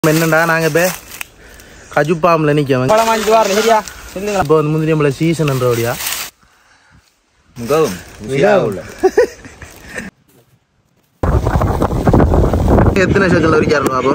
என்னண்டா நாங்க இப்ப கஜுப்பாம்ல நிக்கோம் பழம் வாங்கிட்டு வரணும் சரியா இல்லைங்களா இப்போ வந்து முந்திரி நம்மள சீசன்ன்றபடியா மிகவும் ருசியாக உள்ள எத்தனை செகண்ட்ல வரைக்கும் அப்போ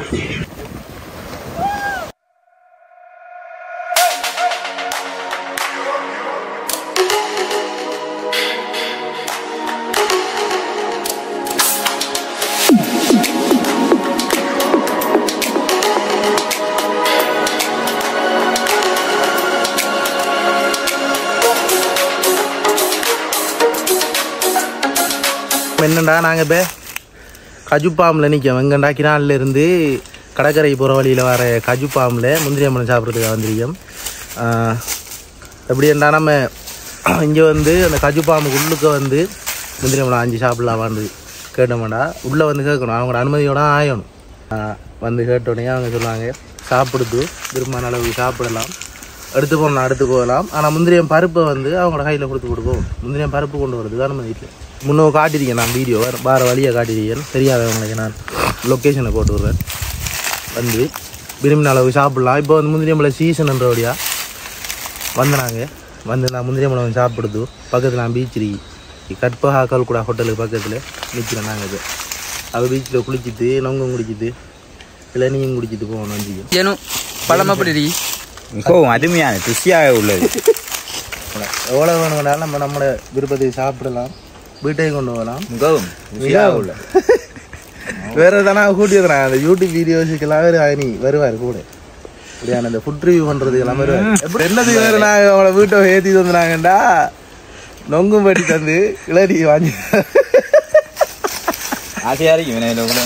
என்னண்டா நாங்க இப்ப கஜுப்பாம்ல நிக்கோம் எங்கண்டா கிரான்ல இருந்து கடற்கரை போகிற வழியில் வர கஜுப்பாமில் முந்திரி அம்மன் சாப்பிட்றதுக்காக வந்திருக்கோம் ஆஹ் எப்படின்னா நம்ம இங்கே வந்து அந்த கஜுப்பாமுக்கு உள்ளுக்க வந்து முந்திரி அம்மன் ஆஞ்சி சாப்பிடலாமான்னு கேட்டோம்டா உள்ளே வந்து கேட்கணும் அவங்களோட அனுமதியோட ஆயணும் ஆஹ் வந்து கேட்டோடனே அவங்க சொல்லுவாங்க சாப்பிடுது விரும்பின அளவுக்கு சாப்பிடலாம் எடுத்து போகணும் எடுத்து போகலாம் ஆனால் முந்திரியம் பருப்பை வந்து அவங்களோட கையில் கொடுத்து கொடுப்போம் முந்திரியம் பருப்பு கொண்டு வரதுக்கு அனுமதி இல்லை முன்னோ காட்டியிருக்கேன் நான் வீடியோ வேறு வழியாக காட்டியிருக்கேன் தெரியாதவங்களுக்கு நான் லொக்கேஷனை போட்டு விட்றேன் வந்து விரும்பின அளவு சாப்பிடலாம் இப்போ வந்து முந்திரி மலை சீசன்ன்றபடியா வந்தாங்க வந்து நான் முந்திரி மலை சாப்பிடுது பக்கத்தில் நான் பீச் இருக்கு கற்பகா கல்குடா ஹோட்டலுக்கு பக்கத்தில் நிற்கிறேன் நாங்கள் இது அது பீச்சில் குளிச்சுட்டு நொங்கம் குடிச்சிட்டு இளநீயும் குடிச்சிட்டு போகணும் வஞ்சிக்கும் ஏனும் பழம் எப்படி இருக்கு மிகவும் அருமையான ருசியாக உள்ளது எவ்வளோ வேணும்னாலும் நம்ம நம்மளோட விருப்பத்தை சாப்பிடலாம் வீட்டையும் கொண்டு போகலாம் மிகவும் ருசியாக உள்ளது வேற தானே கூட்டி இருக்கிறேன் அந்த யூடியூப் வீடியோஸுக்கெல்லாம் வேறு நீ வருவார் கூட இப்படியான இந்த ஃபுட் ரிவ்யூ பண்ணுறதுக்கு எல்லாம் வருவார் என்னது வேறு நாங்கள் அவங்கள வீட்டை ஏற்றி தந்துனாங்கண்டா நொங்கும் பட்டி தந்து இளநீ வாங்கி ஆசையாக இருக்கும் வினையில் உள்ள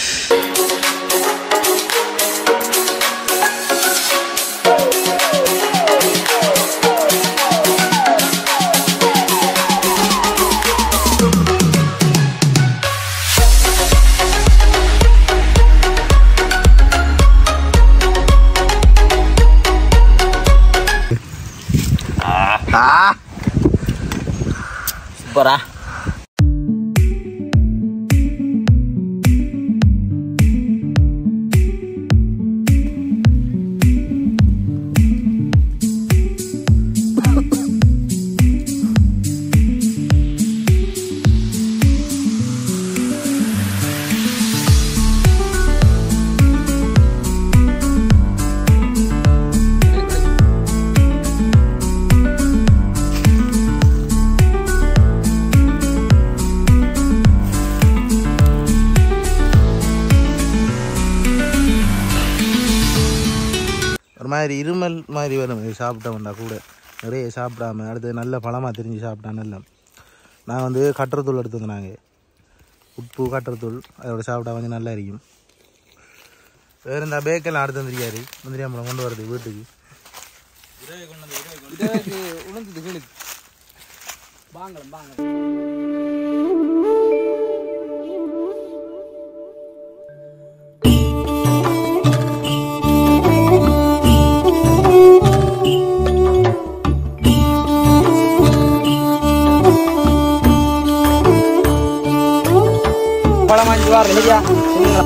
சூப்பரா ஒரு மாதிரி இருமல் மாதிரி வரும் இது சாப்பிட்டோம்டா கூட நிறைய சாப்பிடாம அடுத்து நல்ல பழமாக தெரிஞ்சு சாப்பிட்டா நல்ல நான் வந்து கட்டுறத்தூள் எடுத்து வந்தாங்க உப்பு கட்டுறத்தூள் அதோட சாப்பிட்டா கொஞ்சம் நல்லா இருக்கும் வேறு இந்த பேக்கெல்லாம் அடுத்து வந்துருக்காரு முந்திரியாம்பழம் கொண்டு வரது வீட்டுக்கு உணர்ந்தது கேளுக்கு வாங்கலாம் வாங்கலாம் பழம் வாங்கிட்டு வரணும் சரியா இல்லைங்களா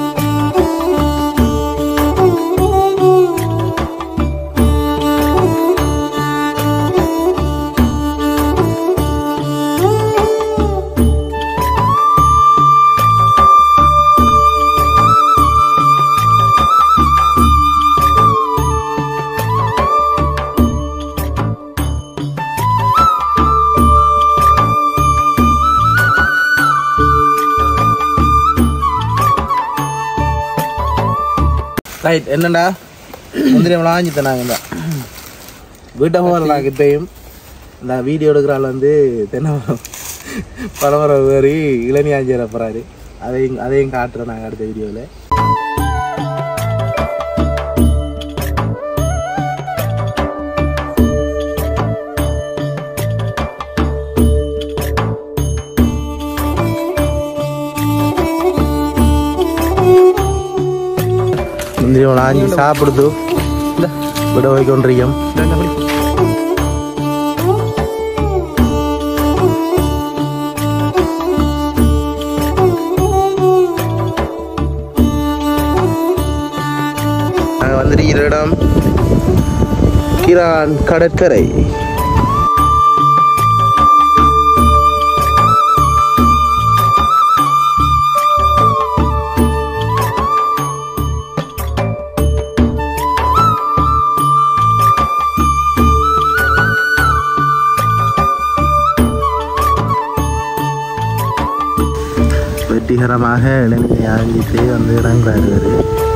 ரைட் என்னண்டா முந்திரி அம்பளம் வாங்கி தந்தாங்க இந்த வீட்டை போகலாம் இப்பயும் இந்த வீடியோ எடுக்கிற ஆள் வந்து தென்னை மரம் பழமரம் ஏறி இளநீ ஆஞ்சி போகிறாரு அதையும் அதையும் காட்டுறோம் நாங்கள் அடுத்த வீடியோவில் முந்திரி அம்பளம் ஆஞ்சி சாப்பிடுது விட வைக்கொண்டிருக்கோம் வந்திருக்கிற இடம் கிரான் கடற்கரை வெற்றிகரமாக இளநிலை ஆரம்பித்து வந்து இறங்குறாரு இவரு.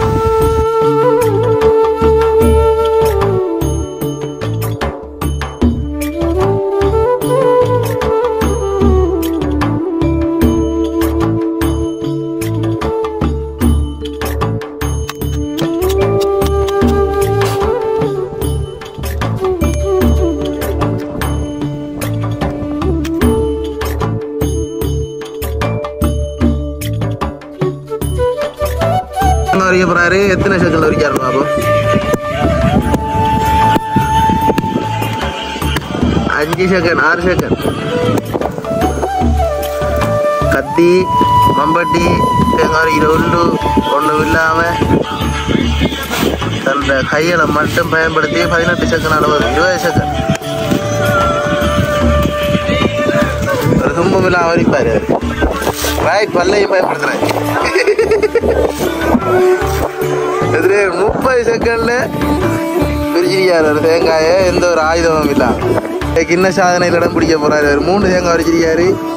எங்க வரைக்கும் போறாரு எத்தனை செகண்ட்ல வரைக்கும் பாப்போம் அஞ்சு செகண்ட் ஆறு செகண்ட் கத்தி மம்பட்டி தேங்காய் உண்டு ஒன்றும் இல்லாம தன் கைகளை மட்டும் பயன்படுத்தி பதினெட்டு செகண்ட் அளவு இருபது செகண்ட் ஒரு தும்பம் இல்லாம வரைப்பாரு ரைட் பல்லையும் பயன்படுத்துறாரு எதிரே முப்பது செகண்ட்ல பிரிச்சிருக்காரு ஒரு தேங்காயை எந்த ஒரு ஆயுதமும் இல்லாம கிண்ண சாதனையில் இடம் பிடிக்க போறாரு ஒரு மூணு தேங்காய் வரைச்சிருக்காரு